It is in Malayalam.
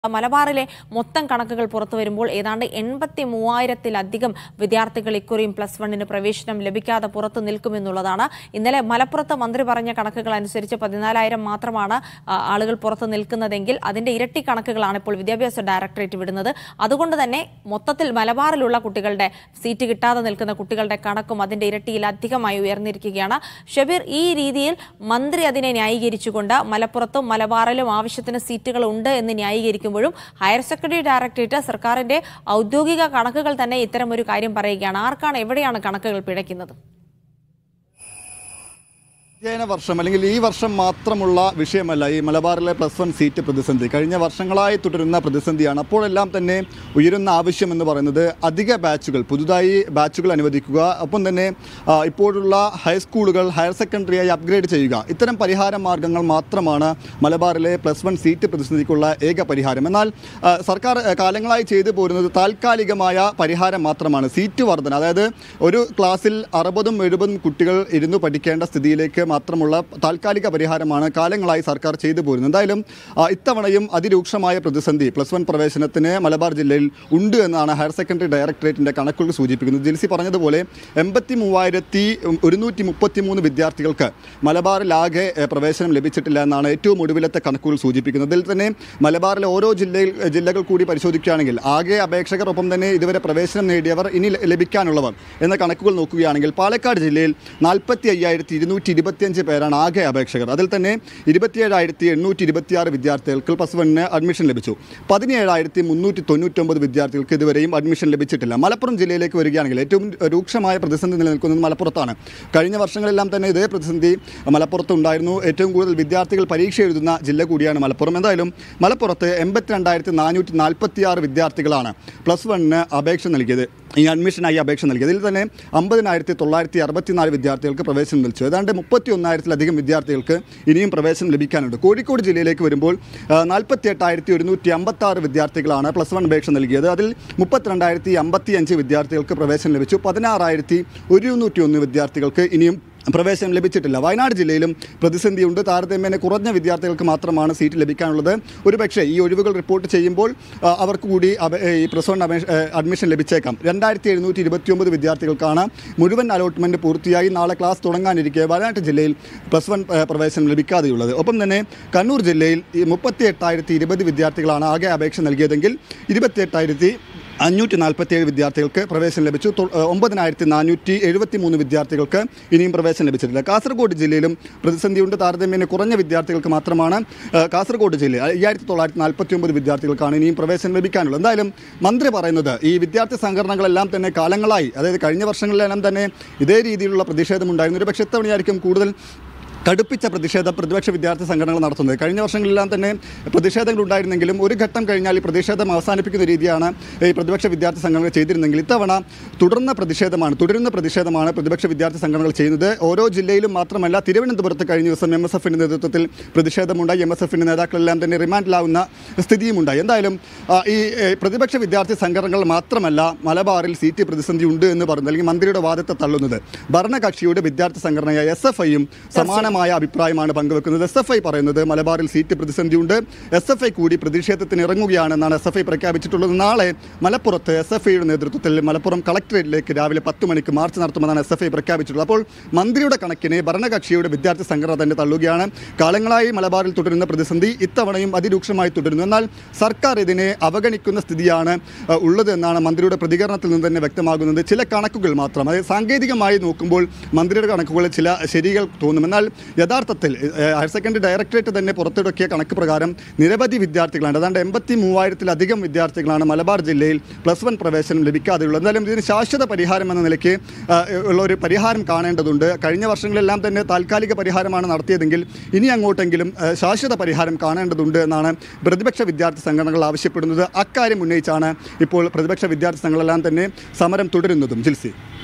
മലബാറിലെ മൊത്തം കണക്കുകൾ പുറത്തു വരുമ്പോൾ ഏതാണ്ട് എൺപത്തി മൂവായിരത്തിലധികം വിദ്യാർത്ഥികൾ ഇക്കുറിയും പ്ലസ് വണ്ണിന് പ്രവേശനം ലഭിക്കാതെ പുറത്തു നിൽക്കുമെന്നുള്ളതാണ് ഇന്നലെ മലപ്പുറത്ത് മന്ത്രി പറഞ്ഞ കണക്കുകൾ അനുസരിച്ച് പതിനാലായിരം മാത്രമാണ് ആ, ആളുകൾ പുറത്തു നിൽക്കുന്നതെങ്കിൽ അതിന്റെ ഇരട്ടി കണക്കുകളാണ് ഇപ്പോൾ വിദ്യാഭ്യാസ ഡയറക്ടറേറ്റ് വിടുന്നത് അതുകൊണ്ട് തന്നെ മൊത്തത്തിൽ മലബാറിലുള്ള കുട്ടികളുടെ സീറ്റ് കിട്ടാതെ നിൽക്കുന്ന കുട്ടികളുടെ കണക്കും അതിന്റെ ഇരട്ടിയിലധികമായി ഉയർന്നിരിക്കുകയാണ് ഷബീർ ഈ രീതിയിൽ മന്ത്രി അതിനെ ന്യായീകരിച്ചുകൊണ്ട് മലപ്പുറത്തും മലബാറിലും ആവശ്യത്തിന് സീറ്റുകൾ ഉണ്ട് എന്ന് ന്യായീകരിക്കുമ്പോഴും ഹയർ സെക്കൻഡറി ഡയറക്ടറേറ്റ് സർക്കാരിന്റെ ഔദ്യോഗിക കണക്കുകൾ തന്നെ ഇത്തരമൊരു കാര്യം പറയുകയാണ് ആർക്കാണ് എവിടെയാണ് കണക്കുകൾ പിഴയ്ക്കുന്നത് അധ്യയന വർഷം അല്ലെങ്കിൽ ഈ വർഷം മാത്രമുള്ള വിഷയമല്ല ഈ മലബാറിലെ പ്ലസ് വൺ സീറ്റ് പ്രതിസന്ധി കഴിഞ്ഞ വർഷങ്ങളായി തുടരുന്ന പ്രതിസന്ധിയാണ് അപ്പോഴെല്ലാം തന്നെ ഉയരുന്ന ആവശ്യം എന്ന് പറയുന്നത് അധിക ബാച്ചുകൾ പുതുതായി ബാച്ചുകൾ അനുവദിക്കുക ഒപ്പം തന്നെ ആ, ഇപ്പോഴുള്ള ഹൈസ്കൂളുകൾ ഹയർ സെക്കൻഡറിയായി അപ്ഗ്രേഡ് ചെയ്യുക ഇത്തരം പരിഹാര മാർഗങ്ങൾ മാത്രമാണ് മലബാറിലെ പ്ലസ് വൺ സീറ്റ് പ്രതിസന്ധിക്കുള്ള ഏക പരിഹാരം എന്നാൽ ആ, സർക്കാർ ആ, കാലങ്ങളായി ചെയ്തു പോരുന്നത് താൽക്കാലികമായ പരിഹാരം മാത്രമാണ് സീറ്റ് വർധന അതായത് ഒരു ക്ലാസ്സിൽ അറുപതും എഴുപതും കുട്ടികൾ ഇരുന്ന് പഠിക്കേണ്ട സ്ഥിതിയിലേക്ക് മാത്രമുള്ള താൽക്കാലിക പരിഹാരമാണ് കാലങ്ങളായി സർക്കാർ ചെയ്തു പോരുന്നത് എന്തായാലും ആ, ഇത്തവണയും അതിരൂക്ഷമായ പ്രതിസന്ധി പ്ലസ് വൺ പ്രവേശനത്തിന് മലബാർ ജില്ലയിൽ ഉണ്ട് എന്നാണ് ഹയർ സെക്കൻഡറി ഡയറക്ടറേറ്റിന്റെ കണക്കുകൾ സൂചിപ്പിക്കുന്നത് ജിൽസി പറഞ്ഞതുപോലെ എൺപത്തി മൂവായിരത്തി ഒരുന്നൂറ്റി മുപ്പത്തി മൂന്ന് വിദ്യാർത്ഥികൾക്ക് മലബാറിലാകെ ഏ, പ്രവേശനം ലഭിച്ചിട്ടില്ല എന്നാണ് ഏറ്റവും ഒടുവിലത്തെ കണക്കുകൾ സൂചിപ്പിക്കുന്നത് ഇതിൽ തന്നെ മലബാറിലെ ഓരോ ജില്ലയിൽ ജില്ലകൾ കൂടി പരിശോധിക്കുകയാണെങ്കിൽ ആകെ അപേക്ഷകർ ഒപ്പം തന്നെ ഇതുവരെ പ്രവേശനം നേടിയവർ ഇനി ല- ലഭിക്കാനുള്ളവർ എന്ന കണക്കുകൾ നോക്കുകയാണെങ്കിൽ പാലക്കാട് ജില്ലയിൽ നാൽപ്പത്തി അയ്യായിരത്തി ഇരുന്നൂറ്റി ഇരുപത്തിയഞ്ച് പേരാണ് ആകെ അപേക്ഷകർ അതിൽ തന്നെ ഇരുപത്തിയേഴായിരത്തി എണ്ണൂറ്റി ഇരുപത്തിയാറ് വിദ്യാർത്ഥികൾക്ക് പ്ലസ് വണ്ണിന് അഡ്മിഷൻ ലഭിച്ചു പതിനേഴായിരത്തി മുന്നൂറ്റി തൊണ്ണൂറ്റൊമ്പത് വിദ്യാർത്ഥികൾക്ക് ഇതുവരെയും അഡ്മിഷൻ ലഭിച്ചിട്ടില്ല മലപ്പുറം ജില്ലയിലേക്ക് വരികയാണെങ്കിൽ ഏറ്റവും രൂക്ഷമായ പ്രതിസന്ധി നിലനിൽക്കുന്നത് മലപ്പുറത്താണ് കഴിഞ്ഞ വർഷങ്ങളെല്ലാം തന്നെ ഇതേ പ്രതിസന്ധി മലപ്പുറത്ത് ഉണ്ടായിരുന്നു ഏറ്റവും കൂടുതൽ വിദ്യാർത്ഥികൾ പരീക്ഷ എഴുതുന്ന ജില്ല കൂടിയാണ് മലപ്പുറം എന്തായാലും മലപ്പുറത്ത് എൺപത്തിരണ്ടായിരത്തി നാനൂറ്റി നാൽപ്പത്തി ആറ് വിദ്യാർത്ഥികളാണ് പ്ലസ് വണ്ണിന് അപേക്ഷ നൽകിയത് ഈ അഡ്മിഷനായി അപേക്ഷ നൽകി അതിൽ തന്നെ അമ്പതിനായിരത്തി തൊള്ളായിരത്തി അറുപത്തിനാല് വിദ്യാർത്ഥികൾക്ക് പ്രവേശനം ലഭിച്ചു ഏതാണ്ട് മുപ്പത്തി ഒന്നായിരത്തിലധികം വിദ്യാർത്ഥികൾക്ക് ഇനിയും പ്രവേശനം ലഭിക്കാനുണ്ട് കോഴിക്കോട് ജില്ലയിലേക്ക് വരുമ്പോൾ നാൽപ്പത്തി എട്ടായിരത്തി ഒരുന്നൂറ്റി അമ്പത്തി ആറ് വിദ്യാർത്ഥികളാണ് പ്ലസ് വൺ അപേക്ഷ നൽകിയത് അതിൽ മുപ്പത്തിരണ്ടായിരത്തി അമ്പത്തി അഞ്ച് വിദ്യാർത്ഥികൾക്ക് പ്രവേശനം ലഭിച്ചു പതിനാറായിരത്തി ഒരുന്നൂറ്റി ഒന്ന് വിദ്യാർത്ഥികൾക്ക് ഇനിയും പ്രവേശനം ലഭിച്ചിട്ടില്ല വയനാട് ജില്ലയിലും പ്രതിസന്ധിയുണ്ട് താരതമ്യേന കുറഞ്ഞ വിദ്യാർത്ഥികൾക്ക് മാത്രമാണ് സീറ്റ് ലഭിക്കാനുള്ളത് ഒരുപക്ഷേ ഈ ഒഴിവുകൾ റിപ്പോർട്ട് ചെയ്യുമ്പോൾ ആ, അവർക്ക് കൂടി അപ- ഈ പ്ലസ് വൺ അപേക്ഷ ഏ, അഡ്മിഷൻ ലഭിച്ചേക്കാം രണ്ടായിരത്തി എഴുന്നൂറ്റി ഇരുപത്തിയൊമ്പത് വിദ്യാർത്ഥികൾക്കാണ് മുഴുവൻ അലോട്ട്മെൻറ്റ് പൂർത്തിയായി നാളെ ക്ലാസ് തുടങ്ങാനിരിക്കെ വയനാട്ട് ജില്ലയിൽ പ്ലസ് വൺ ഏ, പ്രവേശനം ലഭിക്കാതെയുള്ളത് ഒപ്പം തന്നെ കണ്ണൂർ ജില്ലയിൽ ഈ മുപ്പത്തി എട്ടായിരത്തി ഇരുപത് വിദ്യാർത്ഥികളാണ് ആകെ അപേക്ഷ നൽകിയതെങ്കിൽ ഇരുപത്തി എട്ടായിരത്തി അഞ്ഞൂറ്റി നാൽപ്പത്തിയേഴ് വിദ്യാർത്ഥികൾക്ക് പ്രവേശനം ലഭിച്ചു തൊ- ഏഹ് ഒമ്പതിനായിരത്തി നാനൂറ്റി എഴുപത്തി മൂന്ന് വിദ്യാർത്ഥികൾക്ക് ഇനിയും പ്രവേശനം ലഭിച്ചിട്ടില്ല കാസർഗോഡ് ജില്ലയിലും പ്രതിസന്ധിയുണ്ട് താരതമ്യേന കുറഞ്ഞ വിദ്യാർത്ഥികൾക്ക് മാത്രമാണ് ഏഹ് കാസർഗോഡ് ജില്ലയിൽ അയ്യായിരത്തി തൊള്ളായിരത്തി നാൽപ്പത്തി ഒമ്പത് വിദ്യാർത്ഥികൾക്കാണ് ഇനിയും പ്രവേശനം ലഭിക്കാനുള്ളത് എന്തായാലും മന്ത്രി പറയുന്നത് ഈ വിദ്യാർത്ഥി സംഘടനകളെല്ലാം തന്നെ കാലങ്ങളായി അതായത് കഴിഞ്ഞ വർഷങ്ങളിലെല്ലാം തന്നെ ഇതേ രീതിയിലുള്ള പ്രതിഷേധമുണ്ടായിരുന്നു ഒരു പക്ഷേ ഇത്തവണയായിരിക്കും കൂടുതൽ കടുപ്പിച്ച പ്രതിഷേധം പ്രതിപക്ഷ വിദ്യാർത്ഥി സംഘടനകൾ നടത്തുന്നത് കഴിഞ്ഞ വർഷങ്ങളിലെല്ലാം തന്നെ പ്രതിഷേധങ്ങൾ ഉണ്ടായിരുന്നെങ്കിലും ഒരു ഘട്ടം കഴിഞ്ഞാൽ ഈ പ്രതിഷേധം അവസാനിപ്പിക്കുന്ന രീതിയാണ് ഈ പ്രതിപക്ഷ വിദ്യാർത്ഥി സംഘടനകൾ ചെയ്തിരുന്നെങ്കിൽ ഇത്തവണ തുടർന്ന പ്രതിഷേധമാണ് തുടരുന്ന പ്രതിഷേധമാണ് പ്രതിപക്ഷ വിദ്യാർത്ഥി സംഘടനകൾ ചെയ്യുന്നത് ഓരോ ജില്ലയിലും മാത്രമല്ല തിരുവനന്തപുരത്ത് കഴിഞ്ഞ ദിവസം എം എസ് എഫിൻ്റെ നേതൃത്വത്തിൽ പ്രതിഷേധമുണ്ടായി എം എസ് എഫിൻ്റെ നേതാക്കളെല്ലാം തന്നെ റിമാൻഡിലാവുന്ന സ്ഥിതിയുമുണ്ടായി എന്തായാലും ആ, ഈ ഏ, പ്രതിപക്ഷ വിദ്യാർത്ഥി സംഘടനകൾ മാത്രമല്ല മലബാറിൽ സീറ്റ് പ്രതിസന്ധി ഉണ്ട് എന്ന് പറയുന്നത് അല്ലെങ്കിൽ മന്ത്രിയുടെ വാദത്തെ തള്ളുന്നത് ഭരണകക്ഷിയുടെ വിദ്യാർത്ഥി സംഘടനയായ എസ് എഫ് ഐയും സമാനമായ അഭിപ്രായമാണ് പങ്കുവെക്കുന്നത് എസ് എഫ് ഐ പറയുന്നത് മലബാറിൽ സീറ്റ് പ്രതിസന്ധിയുണ്ട് എസ് എഫ് ഐ കൂടി പ്രതിഷേധത്തിന് ഇറങ്ങുകയാണെന്നാണ് എസ് എഫ് ഐ പ്രഖ്യാപിച്ചിട്ടുള്ളത് നാളെ മലപ്പുറത്ത് എസ് എഫ് ഐയുടെ നേതൃത്വത്തിൽ മലപ്പുറം കളക്ടറേറ്റിലേക്ക് രാവിലെ പത്ത് മണിക്ക് മാർച്ച് നടത്തുമെന്നാണ് എസ് എഫ് ഐ പ്രഖ്യാപിച്ചിട്ടുള്ളത് അപ്പോൾ മന്ത്രിയുടെ കണക്കിന് ഭരണകക്ഷിയുടെ വിദ്യാർത്ഥി സംഘടന തന്നെ തള്ളുകയാണ് കാലങ്ങളായി മലബാറിൽ തുടരുന്ന പ്രതിസന്ധി ഇത്തവണയും അതിരൂക്ഷമായി തുടരുന്നു എന്നാൽ സർക്കാർ ഇതിനെ അവഗണിക്കുന്ന സ്ഥിതിയാണ് അഹ്, ഉള്ളത് എന്നാണ് മന്ത്രിയുടെ പ്രതികരണത്തിൽ നിന്ന് തന്നെ വ്യക്തമാകുന്നത് ചില കണക്കുകൾ മാത്രം അതായത് സാങ്കേതികമായി നോക്കുമ്പോൾ മന്ത്രിയുടെ കണക്കുകളിൽ ചില ശരികൾ തോന്നും എന്നാൽ യഥാർത്ഥത്തിൽ ഏഹ്, ഹയർ സെക്കൻഡറി ഡയറക്ടറേറ്റ് തന്നെ പുറത്തിറക്കിയ കണക്ക് പ്രകാരം നിരവധി വിദ്യാർത്ഥികളാണ് ഏതാണ്ട് എൺപത്തി മൂവായിരത്തിലധികം വിദ്യാർത്ഥികളാണ് മലബാർ ജില്ലയിൽ പ്ലസ് വൺ പ്രവേശനം ലഭിക്കാതെയുള്ളത് എന്തായാലും ഇതിന് ശാശ്വത പരിഹാരം എന്ന നിലയ്ക്ക് ആ, ഉള്ള ഒരു പരിഹാരം കാണേണ്ടതുണ്ട് കഴിഞ്ഞ വർഷങ്ങളിലെല്ലാം തന്നെ താൽക്കാലിക പരിഹാരമാണ് നടത്തിയതെങ്കിൽ ഇനി അങ്ങോട്ടെങ്കിലും ആ, ശാശ്വത പരിഹാരം കാണേണ്ടതുണ്ട് എന്നാണ് പ്രതിപക്ഷ വിദ്യാർത്ഥി സംഘടനകൾ ആവശ്യപ്പെടുന്നത് അക്കാര്യം ഉന്നയിച്ചാണ് ഇപ്പോൾ പ്രതിപക്ഷ വിദ്യാർത്ഥി സംഘങ്ങളെല്ലാം തന്നെ സമരം തുടരുന്നതും ജിൽസി